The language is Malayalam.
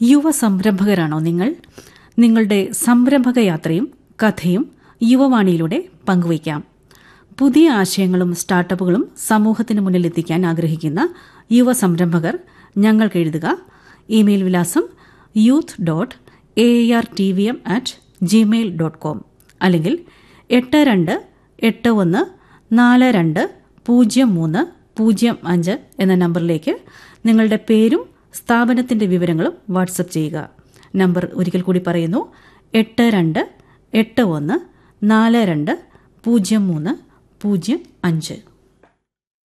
യുവ സംരംഭകരാണോ നിങ്ങൾ നിങ്ങളുടെ സംരംഭക യാത്രയും കഥയും യുവവാണിയിലൂടെ പങ്കുവയ്ക്കാം പുതിയ ആശയങ്ങളും സ്റ്റാർട്ടപ്പുകളും സമൂഹത്തിന് മുന്നിൽ എത്തിക്കാൻ ആഗ്രഹിക്കുന്ന യുവ സംരംഭകർ ഞങ്ങൾക്ക് എഴുതുക ഇമെയിൽ വിലാസം youth dot A R T V M at gmail dot com അല്ലെങ്കിൽ എട്ട് രണ്ട് എട്ട് ഒന്ന് നാല് രണ്ട് പൂജ്യം മൂന്ന് പൂജ്യം അഞ്ച് എന്ന നമ്പറിലേക്ക് നിങ്ങളുടെ പേരും സ്ഥാപനത്തിന്റെ വിവരങ്ങളും വാട്സപ്പ് ചെയ്യുക നമ്പർ ഒരിക്കൽ കൂടി പറയുന്നു എട്ട് രണ്ട് എട്ട് ഒന്ന് നാല് രണ്ട് പൂജ്യം മൂന്ന് പൂജ്യം അഞ്ച്